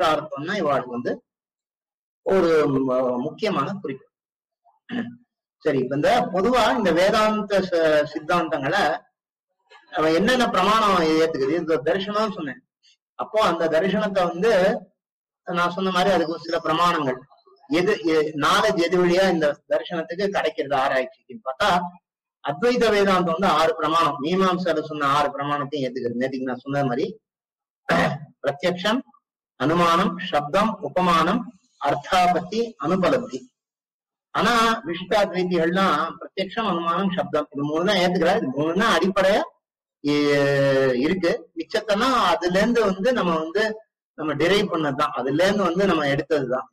மோட்சார்த்தம்னா இவாளுக்கு வந்து ஒரு ம- முக்கியமான குறிப்பு சரி இப்ப இந்த பொதுவா இந்த வேதாந்த ச- சித்தாந்தங்களை அவன் என்னென்ன பிரமாணம் ஏத்துக்குது இந்த தரிசனம் சொன்னேன் அப்போ அந்த தரிசனத்தை வந்து நான் சொன்ன மாதிரி அதுக்கு ஒரு சில பிரமாணங்கள் எது நாலேஜ் எது வழியா இந்த தரிசனத்துக்கு கிடைக்கிறது ஆராய்ச்சிக்குன்னு பார்த்தா அத்வைத வேதாந்தம் வந்து ஆறு பிரமாணம் மீமாம்சால சொன்ன ஆறு பிரமாணத்தையும் ஏத்துக்கிறது நேற்றுக்கு நான் சொன்ன மாதிரி பிரத்யக்ஷம் அனுமானம் சப்தம் உபமானம் அர்த்தாபத்தி அனுபலப்தி ஆனா விசிஷ்டாத்வைதிகள்லாம் பிரத்யக்ஷம் அனுமானம் சப்தம் இது மூணு தான் ஏத்துக்கிறார் இது மூணு தான் அடிப்படையா இ- இருக்கு மிச்சத்தெல்லாம் அதுல இருந்து வந்து நம்ம வந்து நம்ம டிரைவ் பண்ணதுதான் அதுல இருந்து வந்து நம்ம எடுத்ததுதான்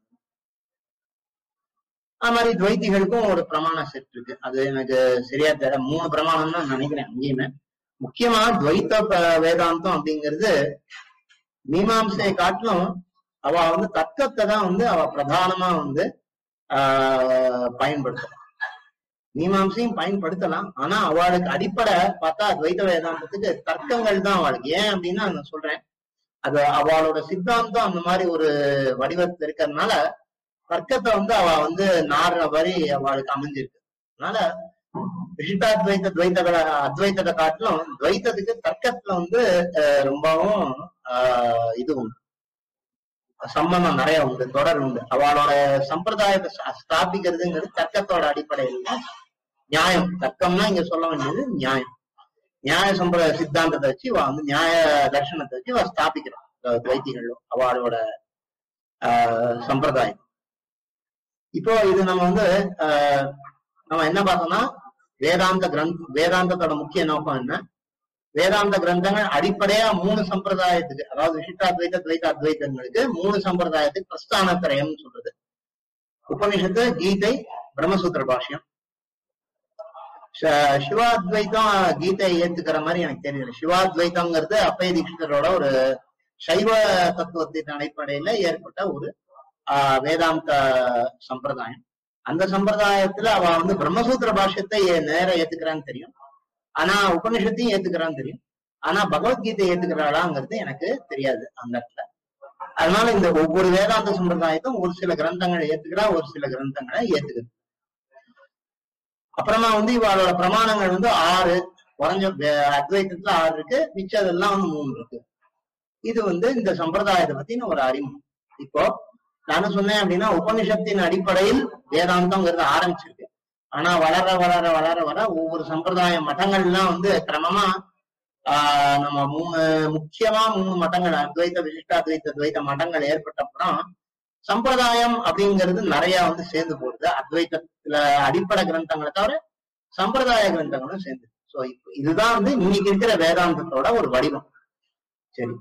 அது மாதிரி துவைத்திகளுக்கும் ஒரு பிரமாண செட் இருக்கு அது எனக்கு சரியா தெரியல மூணு பிரமாணம் தான் நினைக்கிறேன் அங்கேயுமே முக்கியமா துவைத்த ப- வேதாந்தம் அப்படிங்கிறது மீமாம்சையை காட்டிலும் அவ வந்து தர்க்கத்தை தான் வந்து அவ பிரதானமா வந்து ஆஹ் பயன்படுத்தலாம் மீமாம்சையும் பயன்படுத்தலாம் ஆனா அவளுக்கு அடிப்படை பார்த்தா துவைத்த வேதாந்தத்துக்கு தர்க்கங்கள் தான் அவளுக்கு ஏன் அப்படின்னா நான் சொல்றேன் அது அவளோட சித்தாந்தம் அந்த மாதிரி ஒரு வடிவத்துல இருக்கிறதுனால தர்க்கத்தை வந்து அவ வந்து நாடுற மாதிரி அவளுக்கு அமைஞ்சிருக்கு அதனால விசிஷ்டாத்வைத்த துவைத்தகளை அத்வைத்தத்தை காட்டிலும் துவைத்தத்துக்கு தர்க்கத்துல வந்து அஹ், ரொம்பவும் ஆஹ், இது உண்டு சம்பந்தம் நிறைய உண்டு தொடர் உண்டு அவளோட சம்பிரதாயத்தை ஸ்தா- ஸ்தாபிக்கிறதுங்கிறது தர்க்கத்தோட அடிப்படையில் தான் நியாயம் தர்க்கம்னா இங்க சொல்ல வேண்டியது நியாயம் நியாய சம்பிரதாய சித்தாந்தத்தை வச்சு இவ வந்து நியாய தர்ஷனத்தை வச்சு இவ ஸ்தாபிக்கிறான் அஹ் துவைத்திகள் அவளோட ஆஹ் சம்பிரதாயம் இப்போ இது நம்ம வந்து ஆஹ் நம்ம என்ன பார்த்தோம்னா வேதாந்த கிரந்த வேதாந்தத்தோட முக்கிய நோக்கம் என்ன வேதாந்த கிரந்தங்கள் அடிப்படையா மூணு சம்பிரதாயத்துக்கு அதாவது விசிஷ்டாத்வைத துவைத அத்வைதங்களுக்கு மூணு சம்பிரதாயத்துக்கு பிரஸ்தானத்திரயம்னு சொல்றது உபனிஷத்து கீதை பிரம்மசூத்திர பாஷ்யம் ச- சிவாத்வைதம் கீதையை ஏத்துக்கிற மாதிரி எனக்கு தெரியல சிவாத்வைதம்ங்கிறது அப்பய தீட்சிதரோட ஒரு சைவ தத்துவத்தின் அடிப்படையில ஏற்பட்ட ஒரு ஆஹ், வேதாந்த சம்பிரதாயம் அந்த சம்பிரதாயத்துல அவ வந்து பிரம்மசூத்திர பாஷ்யத்தை ஏ- நேர ஏத்துக்கிறான்னு தெரியும் ஆனா உபனிஷத்தையும் ஏத்துக்கிறான்னு தெரியும் ஆனா பகவத்கீதை ஏத்துக்கிறாளாங்கிறது எனக்கு தெரியாது அந்த இடத்துல அதனால இந்த ஒவ்வொரு வேதாந்த சம்பிரதாயத்தும் ஒரு சில கிரந்தங்களை ஏத்துக்கிறா ஒரு சில கிரந்தங்களை ஏத்துக்குது அப்புறமா வந்து இவளோட பிரமாணங்கள் வந்து ஆறு குறைஞ்ச வே- அத்வைதத்துல ஆறு இருக்கு மிச்சதெல்லாம் வந்து மூணு இருக்கு இது வந்து இந்த சம்பிரதாயத்தை பத்தின ஒரு அறிமுகம் இப்போ நான் சொன்னேன் அப்படின்னா உபனிஷத்தின் அடிப்படையில் வேதாந்தம்ங்கிறது ஆரம்பிச்சிருக்கு ஆனா வளர வளர வளர வர ஒவ்வொரு சம்பிரதாய மதங்கள்லாம் வந்து கிரமமா ஆஹ் நம்ம மூணு முக்கியமா மூணு மதங்கள் அத்வைத விசிஷ்டாத்வைத துவைத மதங்கள் ஏற்பட்ட அப்புறம் சம்பிரதாயம் அப்படிங்கிறது நிறைய வந்து சேர்ந்து போகுது அத்வைதத்துல அடிப்படை கிரந்தங்களை தவிர சம்பிரதாய கிரந்தங்களும் சேர்ந்து சோ இப்போ இதுதான் வந்து இன்னைக்கு இருக்கிற வேதாந்தத்தோட ஒரு வடிவம் சரி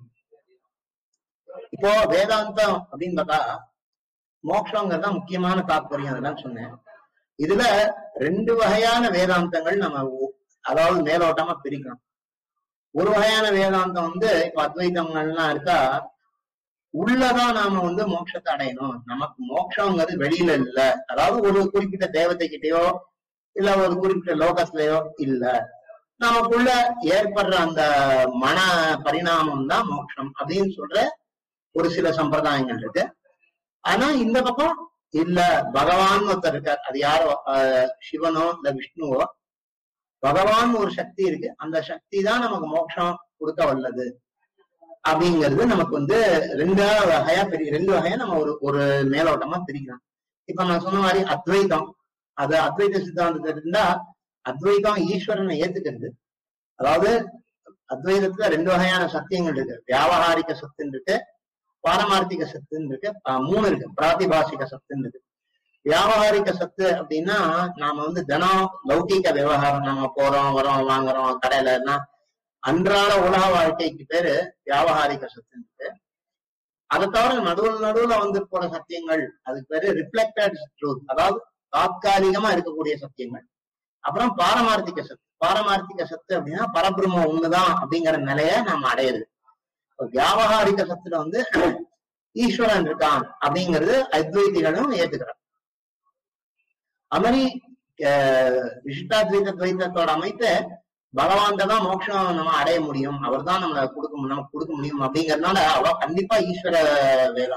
இப்போ வேதாந்தம் அப்படின்னு பார்த்தா மோட்சங்கிறது தான் முக்கியமான தாற்பயம் அதெல்லாம் சொன்னேன் இதுல ரெண்டு வகையான வேதாந்தங்கள் நம்ம ஒ- அதாவது மேலோட்டமா பிரிக்கணும் ஒரு வகையான வேதாந்தம் வந்து இப்ப அத்வைதங்கள்லாம் இருக்கா உள்ளதான் நாம வந்து மோட்சத்தை அடையணும் நமக்கு மோட்சங்கிறது வெளியில இல்ல அதாவது ஒரு குறிப்பிட்ட தேவதை கிட்டயோ இல்ல ஒரு குறிப்பிட்ட லோகத்திலயோ இல்ல நமக்குள்ள ஏற்படுற அந்த மன பரிணாமம் தான் மோட்சம் அப்படின்னு சொல்ற ஒரு சில சம்பிரதாயங்கள் இருக்கு ஆனா இந்த பக்கம் இல்ல பகவான் ஒருத்தர் இருக்கார் அது யாரோ ஆஹ் சிவனோ இல்ல விஷ்ணுவோ பகவான் ஒரு சக்தி இருக்கு அந்த சக்தி தான் நமக்கு மோட்சம் கொடுக்க வல்லது அப்படிங்கிறது நமக்கு வந்து ரெண்டு வகையா பிரி ரெண்டு வகையா நம்ம ஒரு ஒரு மேலோட்டமா பிரிக்கலாம் இப்ப நான் சொன்ன மாதிரி அத்வைதம் அது அத்வைத சித்தாந்தத்துல இருந்தா அத்வைதம் ஈஸ்வரனை ஏத்துக்கிறது அதாவது அத்வைதத்துல ரெண்டு வகையான சத்தியங்கள் இருக்கு வியாவகாரிக சத்துன்னு இருக்கு பாரமார்த்திக சத்துன்னு இருக்கு அஹ் மூணு இருக்கு பிராதிபாசிக சத்துன்னு இருக்கு வியாவகாரிக சத்து அப்படின்னா நாம வந்து தினம் லௌகிக விவகாரம் நாம போறோம் வரோம் வாங்குறோம் கடையிலன்னா அன்றாட உலக வாழ்க்கைக்கு பேரு வியாவகாரிக சத்துன்னு இருக்கு அதை தவிர நடுவில் நடுவுல வந்து போற சத்தியங்கள் அதுக்கு பேரு ரிஃப்ளெக்டட் ட்ரூத் அதாவது தாத்காலிகமா இருக்கக்கூடிய சத்தியங்கள் அப்புறம் பாரமார்த்திக சத்து பாரமார்த்திக சத்து அப்படின்னா பரபிரம்மம் ஒண்ணுதான் அப்படிங்கிற நிலைய நாம அடையுது இப்ப வியாவகாரிக சத்துல வந்து ஈஸ்வரன் இருக்கான் அப்படிங்கிறது அத்வைதிகளும் ஏத்துக்கிறாங்க அது மாதிரி அஹ், விசிஷ்டாத்வைத துவைத்தத்தோட அமைப்பு பகவான் தான் மோட்சம் நம்ம அடைய முடியும் அவர் தான் நம்ம கொடுக்க நமக்கு கொடுக்க முடியும் அப்படிங்கறதுனால அவ கண்டிப்பா ஈஸ்வர வேதம்